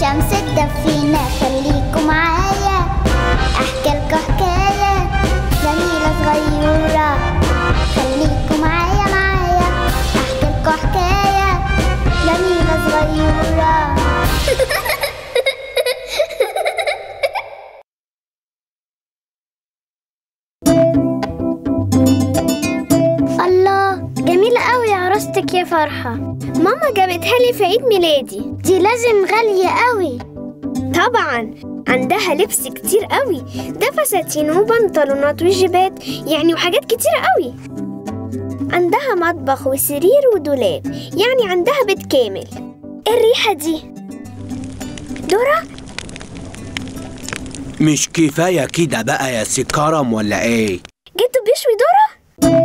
الشمس تدفينا خليكوا معايا احكي لكم حكاية جميلة صغيرة خليكوا معايا معايا احكي لكم حكاية جميلة صغيرة الله جميلة قوي يا عروستك يا فرحة ماما جابتها لي في عيد ميلادي دي لازم غالية قوي طبعا عندها لبس كتير قوي ده فساتين وبنطلونات وجيبات يعني وحاجات كتير قوي عندها مطبخ وسرير ودولاب يعني عندها بيت كامل إيه الريحة دي دورة مش كفاية كده بقى يا سي كرم ولا ايه؟ جدو بيشوي دورة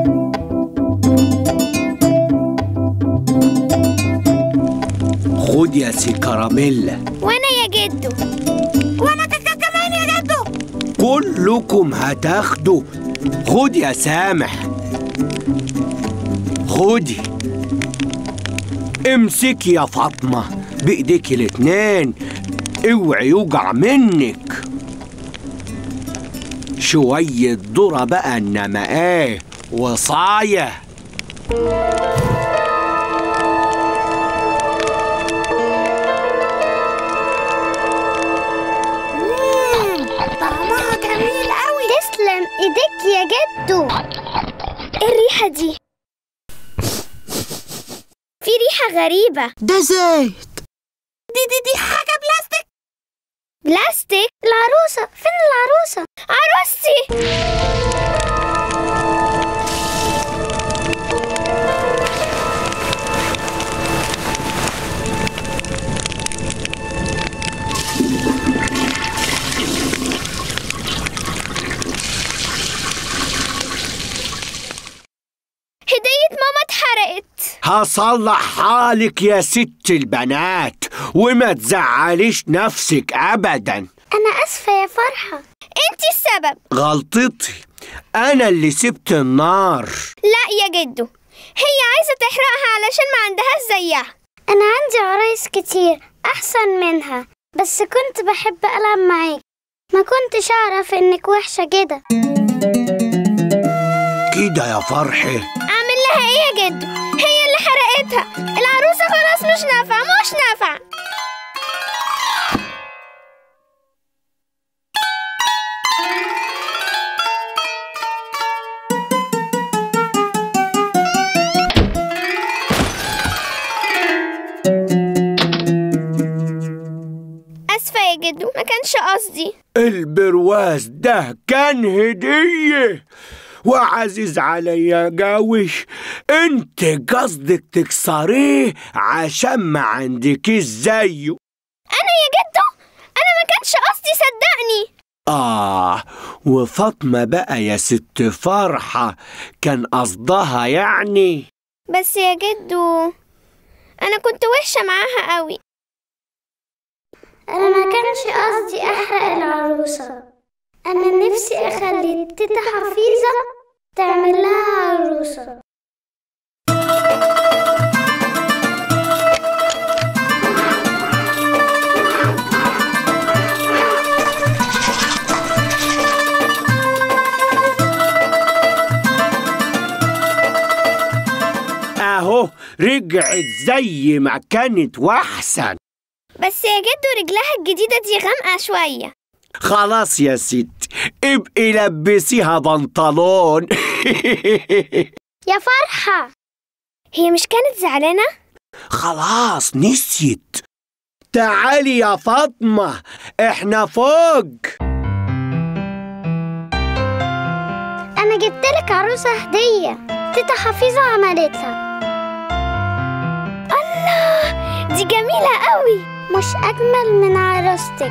خد يا سي كراميلا وانا يا جدو وانا كمان يا جدو كلكم هتاخدوا خد يا سامح خدي امسكي يا فاطمة بإيديك الاتنين اوعي يوجع منك شوية ذرة بقى انما ايه وصاية طعمها جميل قوي تسلم ايديك يا جدو ايه الريحة دي في ريحة غريبة ده زيت دي دي دي حاجة بلاستيك بلاستيك العروسة فين العروسة عروستي هدية ماما اتحرقت هصلح حالك يا ست البنات وما تزعليش نفسك ابدا انا اسفة يا فرحة انت السبب غلطتي انا اللي سبت النار لا يا جدو هي عايزة تحرقها علشان ما عندهاش زيها انا عندي عرايس كتير احسن منها بس كنت بحب العب معاك ما كنتش اعرف انك وحشة كده كده يا فرحي اعمل لها ايه يا جدو هي اللي حرقتها العروسة خلاص مش نافعة مش نافعة اسفة يا جدو ما كانش قصدي البرواز ده كان هدية وعزيز عليا قوي انت قصدك تكسريه عشان ما عندكيش زيه انا يا جدو انا ما كانش قصدي صدقني آه وفاطمة بقى يا ست فرحة كان قصدها يعني بس يا جدو انا كنت وحشة معاها قوي انا ما كانش قصدي احرق العروسة انا نفسي اخلي تيتا حفيظة تعمل لها عروسة اهو رجعت زي ما كانت واحسن بس يا جدو رجلها الجديدة دي غامقة شوية خلاص يا ست ابقي لبسيها بنطلون يا فرحة هي مش كانت زعلانة؟ خلاص نسيت تعالي يا فاطمة احنا فوق انا جبتلك عروسة هدية تيتا حفيظة عملتها دي جميلة قوي مش اجمل من عروستك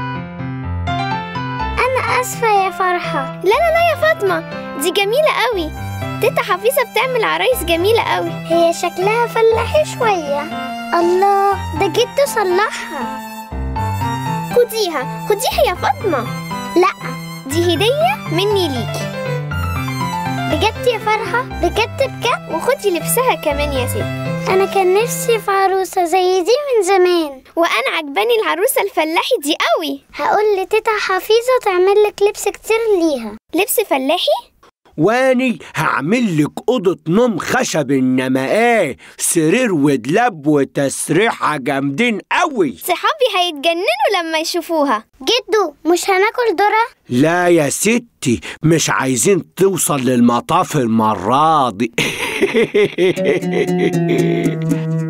انا اسفة يا فرحة لا لا لا يا فاطمة دي جميلة قوي تيتا حفيظة بتعمل عرايس جميلة قوي هي شكلها فلاحي شوية الله ده جده صلحها خديها خديها يا فاطمة لا دي هدية مني ليكي بجد يا فرحة بجد بجد وخدي لبسها كمان يا ست انا كان نفسي في عروسة زي دي من زمان وأنا عجباني العروسة الفلاحي دي قوي هقول لتيتا حفيظة تعمل لك لبس كتير ليها لبس فلاحي؟ واني هعمل لك اوضه نوم خشب انما ايه سرير ودلاب وتسريحه جامدين قوي صحابي هيتجننوا لما يشوفوها جدو مش هناكل ذرة لا يا ستي مش عايزين توصل للمطاف المرة دي